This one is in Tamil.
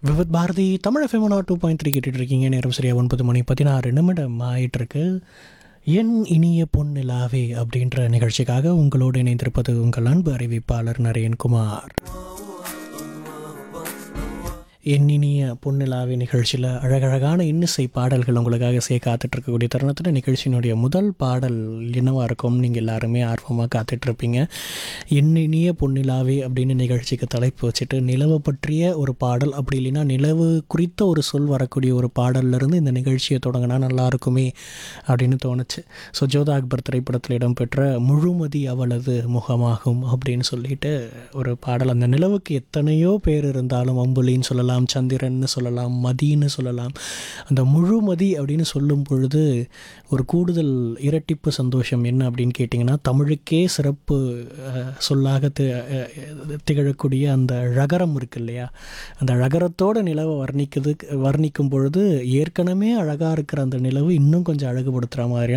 Vividh Bharati Tamil FM two point three கேட்டுட்டு இருக்கீங்க நேரம் சரியா ஒன்பது மணி பதினாறு நிமிடம் ஆயிட்டிருக்கு என் இனிய பொன்னிலாவே அப்படின்ற நிகழ்ச்சிக்காக உங்களோடு இணைந்திருப்பது உங்கள் அன்பு அறிவிப்பாளர் நரேன்குமார் என் இனிய பொன்னிலாவே நிகழ்ச்சியில் அழகழகான இன்னிசை பாடல்கள் உங்களுக்காக சே காத்துட்ருக்கக்கூடிய தருணத்தில் நிகழ்ச்சியினுடைய முதல் பாடல் என்னவாக இருக்கும் நீங்கள் எல்லாருமே ஆர்வமாக காத்துட்ருப்பீங்க என் இனிய பொன்னிலாவே அப்படின்னு நிகழ்ச்சிக்கு தலைப்பு வச்சுட்டு நிலவை பற்றிய ஒரு பாடல் அப்படி இல்லைன்னா நிலவு குறித்த ஒரு சொல் வரக்கூடிய ஒரு பாடல்லேருந்து இந்த நிகழ்ச்சியை தொடங்கினா நல்லா இருக்குமே அப்படின்னு தோணுச்சு ஸோ ஜோதா அக்பர் திரைப்படத்தில் இடம்பெற்ற முழுமதி அவளது முகமாகும் அப்படின்னு சொல்லிட்டு ஒரு பாடல் அந்த நிலவுக்கு எத்தனையோ பேர் இருந்தாலும் அம்புலின்னு சொல்லலாம் சந்திரன்னு சொல்லலாம் மதின்னு சொல்லலாம் அந்த முழுமதி அப்படின்னு சொல்லும் பொழுது ஒரு கூடுதல் இரட்டிப்பு சந்தோஷம் என்ன அப்படின்னு கேட்டிங்கன்னா தமிழுக்கே சிறப்பு அஹ், சொல்லாக தி அஹ், திகழக்கூடிய அந்த ழகரம் இருக்கு இல்லையா அந்த ழகரத்தோட நிலவை வர்ணிக்குது வர்ணிக்கும் பொழுது ஏற்கனவே அழகாக இருக்கிற அந்த நிலவு இன்னும் கொஞ்சம் அழகுபடுத்துகிற மாதிரியான